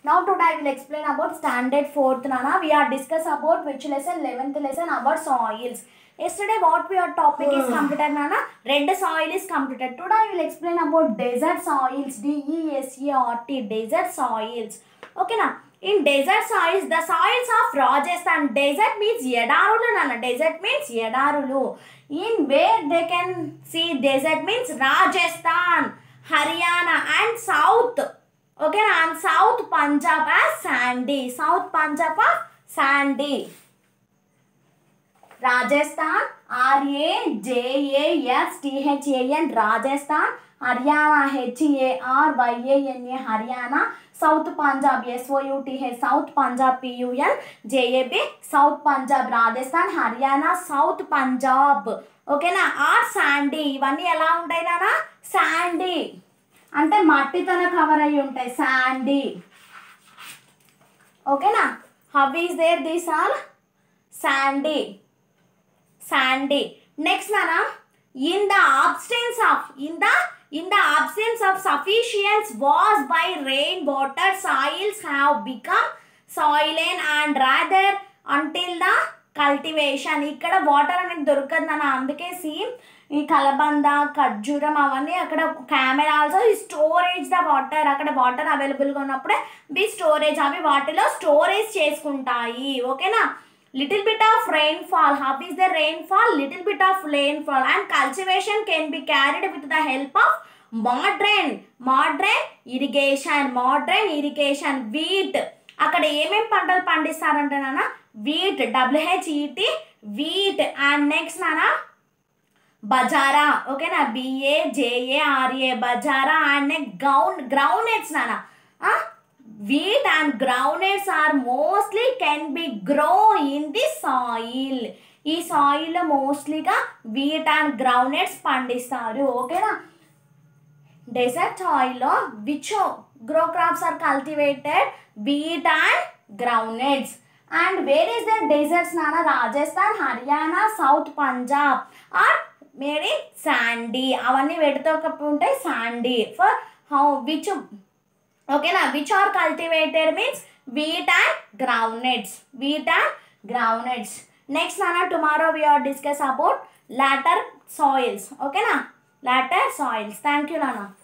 Now today I will explain about standard fourth Nana. We are discuss about which lesson 11th lesson about soils. Yesterday what we are topic is completed Nana. Red soil is completed. Today I will explain about desert soils. D E S E R T desert soils. Okay na. In desert soils, the soils of Rajasthan. Desert means ఎడారులు నాన్న desert means ఎడారులు in where they can see desert means Rajasthan, Haryana and South. Okay, and South Punjab as sandy. South Punjab as sandy. Rajasthan ఆర్ఏజేఏఎస్టిహెచ్ఏఎన్ Rajasthan Haryana హెచ్ఏఆర్వైఏఎన్ఏ Haryana south Punjab ఎస్ఓయుటిహెచ్ south Punjab పియుఎన్ జేఏబి south Punjab Rajasthan Haryana south Punjab ఓకేనా are Sandy ఇవన్నీ ఎలా ఉంటాయి నానా Sandy అంటే మట్టితోనే cover అయ్యి ఉంటాయి sandy ఓకేనా how is there this all sandy sandy next nana in the absence of in the in the absence of sufficient was by rain water soils have become soilen and rather until the cultivation ఇక్కడ water అనేది దొరకదు నాన్న అందుకే seam ఈ కలబంద ఖర్జూరం అవన్నీ అక్కడ కెమెరా ఆల్సో ఈ స్టోరేజ్ ద వాటర్ అక్కడ వాటర్ అవైలబుల్గా ఉన్నప్పుడే బి స్టోరేజ్ అవి వాటిలో స్టోరేజ్ చేసుకుంటాయి ఓకేనా little bit of rainfall how is the rainfall little bit of rainfall and cultivation can be carried with the help of modern modern irrigation modern irrigation wheat అక్కడ ఏమేం పంటలు పండిస్తారంటే నాన్న wheat W H E A T wheat and next నాన్న బజారా ఓకేనా B A J A R A bajra and next ground groundnuts నాన్న wheat and groundnuts are mostly can be grow in the soil ఈ సాయిల్లో మోస్ట్లీగా వీట్ అండ్ గ్రౌండ్నట్స్ పండిస్తారు ఓకేనా డెజర్ట్ సాయిల్లో which grow crops are cultivated wheat and groundnuts and where is the deserts నాన్న Rajasthan Haryana south Punjab are very sandy అవన్నీ వెడితో ఉంటాయి శాండీ ఫర్ హౌ విచ్ ఓకేనా which are cultivated means wheat and groundnuts wheat and groundnuts next నాన్న tomorrow we are discuss about later soils ఓకేనా later soils thank you నాన్న